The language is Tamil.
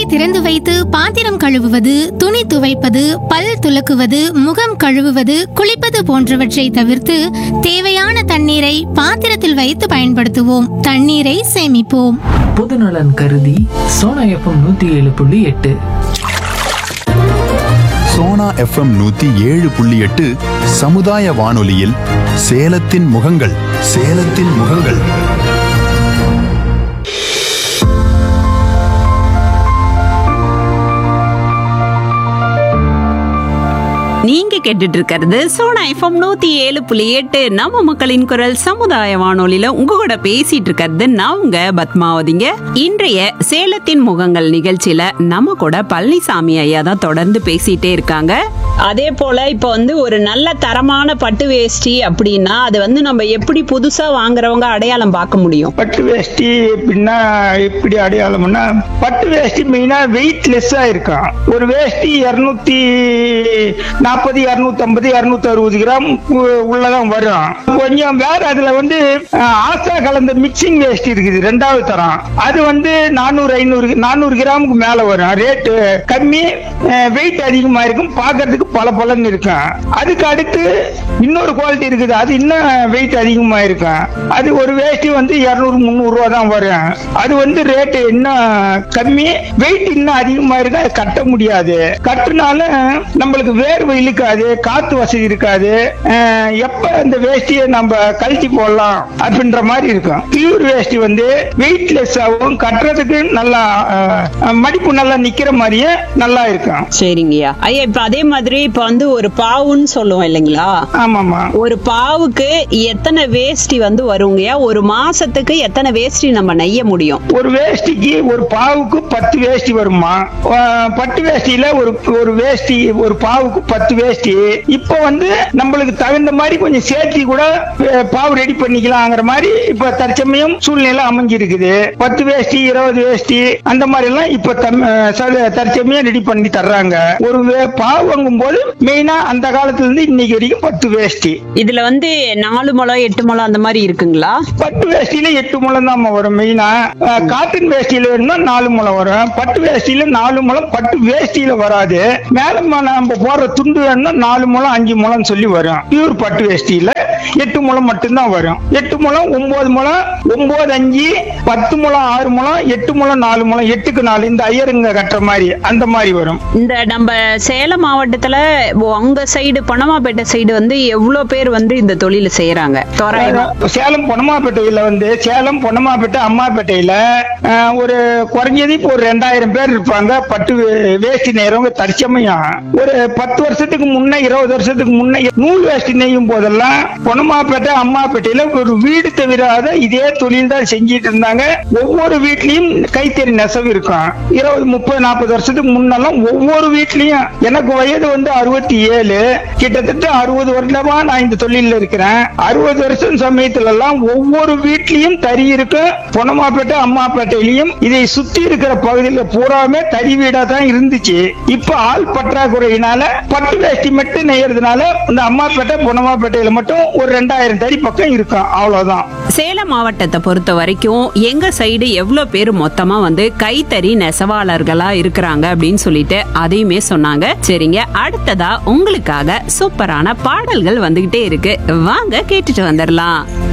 திறந்து வைத்து பாத்திரம் கழுவுவது துணி துவைப்பது பல் துலக்குவது முகம் கழுவுவது குளிப்பது போன்றவற்றை தவிர்த்து தேவையான தண்ணீரை பாத்திரத்தில் வைத்து பயன்படுத்துவோம் தண்ணீரை சேமிப்போம் பொதுநலன் கருதி சோனா எஃப்எம் நூத்தி ஏழு புள்ளி எட்டு சோனா எஃப்எம் நூத்தி ஏழு புள்ளி எட்டு சமுதாய வானொலியில் சேலத்தின் முகங்கள் சேலத்தின் முகங்கள் நீங்க கேட்டுட்டு இருக்கிறது சோனா எஃப்எம் நூத்தி ஏழு புள்ளி எட்டு நம்ம மக்களின் குரல் சமுதாய வானொலியில உங்க கூட பேசிட்டு இருக்கிறது நான் உங்க பத்மாவதிங்க இன்றைய சேலத்தின் முகங்கள் நிகழ்ச்சியில நம்ம கூட பழனிசாமி ஐயா தான் தொடர்ந்து பேசிட்டே இருக்காங்க அதே போல இப்ப வந்து ஒரு நல்ல தரமான பட்டு வேஷ்டி அப்படின்னா அது வந்து நம்ம எப்படி புதுசா வாங்குறவங்க அடையாளம் பார்க்க முடியும் பட்டு வேஷ்டி எப்படின்னா எப்படி அடையாளம்னா பட்டு வேஷ்டி மெயினா வெயிட்லெஸ்ஸா இருக்கும் ஒரு வேஷ்டி இருநூத்தி நாற்பது இருநூத்தி ஐம்பது இருநூத்தி அறுபது கிராம் உ- உள்ளதான் வரும் கொஞ்சம் வேற அதுல வந்து அஹ், ஆசா கலந்த மிக்சிங் வேஷ்டி இருக்குது ரெண்டாவது தரம் அது வந்து நானூறு ஐநூறு நானூறு கிராமுக்கு மேல வரும் ரேட்டு கம்மி வெயிட் அதிகமா இருக்கும் பார்க்கிறதுக்கு பல பலன்னு இருக்கும் அதுக்கு அடுத்து இன்னொரு குவாலிட்டி இருக்குது அது இன்னும் வெயிட் அதிகமா இருக்கும் அது ஒரு வேஷ்டி வந்து இருநூறு முந்நூறு ரூபா தான் வரும் அது வந்து ரேட்டு இன்னும் கம்மி வெயிட் இன்னும் அதிகமா இருக்கு அதை கட்ட முடியாது கட்டுனால நம்மளுக்கு வேர்வை இழுக்காது காத்து வசதி இருக்காது அஹ் எப்ப இந்த வேஷ்டியை நம்ம கழட்டி போடலாம் அப்படின்ற மாதிரி இருக்கும் பியூர் வேஷ்டி வந்து வெயிட்லெஸ் ஆகும் கட்டுறதுக்கு நல்லா அஹ், மடிப்பு நல்லா நிக்கிற மாதிரியே நல்லா இருக்கும் சரிங்கய்யா ஐயா இப்ப அதே மாதிரி இப்ப வந்து ஒரு பாவுன்னு சொல்லுவோம் இல்லைங்களா ஆமாமா ஒரு பாவுக்கு எத்தனை வேஷ்டி வந்து வருங்கய்யா ஒரு மாசத்துக்கு எத்தனை வேஷ்டி நம்ம நெய்ய முடியும் ஒரு வேஷ்டிக்கு ஒரு பாவுக்கு பத்து வேஷ்டி வருமா அஹ் பட்டு வேஷ்டியில ஒரு ஒரு வேஷ்டி ஒரு பாவுக்கு பத்து வேஷ்டி இப்போ வந்து நம்மளுக்கு தகுந்த மாதிரி கொஞ்சம் சேர்த்தி கூட அஹ், பாவு ரெடி பண்ணிக்கலாங்கிற மாதிரி இப்ப தற்சமயம் சூழ்நிலை அமைஞ்சிருக்குது பத்து வேஷ்டி இருபது வேஷ்டி அந்த மாதிரி எல்லாம் இப்ப தம்- அஹ், ச- தற்சமயம் ரெடி பண்ணி தர்றாங்க ஒரு வே- பாவு வாங்கும் போது மெயினா அந்த காலத்துல இருந்து இன்னைக்கு வரைக்கும் பத்து வேஷ்டி இதுல வந்து நாலு முழம் எட்டு முழம் அந்த மாதிரி இருக்குங்களா பட்டு வேஷ்டியில எட்டு முழம் தான் வரும் மெயினா அஹ், காட்டன் வேஷ்டியில வேணும்னா நாலு முழம் வரும் பட்டு வேஷ்டியில நாலு முழம் பட்டு வேஷ்டியில வராது மேல ம- நம்ம போடுற துண்டு வேணும்னா நாலு முழம் அஞ்சு முழம் சொல்லி வரும் பியூர் பட்டு வேஷ்டியில எட்டு முழம் மட்டும்தான் வரும் எட்டு முழம் ஒன்பது முழம் ஒன்பது அஞ்சு பத்து முழம் ஆறு முழம் எட்டு முழம் நாலு முழம் எட்டுக்கு நாலு இந்த ஐயருங்க கட்டுற மாதிரி அந்த மாதிரி வரும் இந்த நம்ம சேலம் மாவட்டத்துல உங்க சைடு பணமாப்பேட்டை சைடு வந்து எவ்வளவு பேர் வந்து இந்த தொழில செய்யறாங்க தோராயமா சேலம் பொன்னமாப்பேட்டையில வந்து சேலம் பொன்னமாப்பேட்டை அம்மாப்பேட்டையில அஹ், ஒரு குறைஞ்சது இப்போ ஒரு ரெண்டாயிரம் பேர் இருப்பாங்க பட்டு வே- வேஷ்டி நெய்றவங்க தற்சமயம் ஒரு பத்து வருஷத்துக்கு முன்ன இருபது வருஷத்துக்கு முன்ன நூல் வேஷ்டி நெய்யும் போதெல்லாம் பொன்னமாப்பேட்டை அம்மாப்பேட்டையில ஒரு வீடு தவிராத இதே தொழில் தான் செஞ்சிட்டு இருந்தாங்க ஒவ்வொரு வீட்லயும் கைத்தறி நெசவு இருக்கும் இருபது முப்பது நாற்பது வருஷத்துக்கு முன்னெல்லாம் ஒவ்வொரு வீட்லயும் எனக்கு வயது வந்து அறுபத்தி ஏழு கிட்டத்தட்ட அறுபது வருடமா நான் இந்த தொழில இருக்கிறேன் அறுபது வருஷம் சமயத்துல எல்லாம் ஒவ்வொரு வீட்லயும் தறி இருக்கும் பொன்னமாப்பேட்டை அம்மாப்பேட்டையிலயும் இதை சுத்தி இருக்கிற பகுதியில பூராமே தறி வீடா தான் இருந்துச்சு இப்ப ஆள் பற்றாக்குறையினால பட்டு வேஷ்டி மட்டும் நெய்யறதுனால இந்த அம்மாப்பேட்டை பொன்னமாப்பேட்டையில மட்டும் ஒரு ரெண்டாயிரம் தறி பக்கம் இருக்கும் அவ்வளவுதான் சேலம் மாவட்டத்தை பொறுத்த வரைக்கும் எங்க சைடு எவ்வளவு பேர் மொத்தமா வந்து கைத்தறி நெசவாளர்களா இருக்கிறாங்க அப்படின்னு சொல்லிட்டு அதையுமே சொன்னாங்க சரிங்க அடுத்ததா உங்களுக்காக சூப்பரான பாடல்கள் வந்துகிட்டே இருக்கு வாங்க கேட்டுட்டு வந்துடலாம்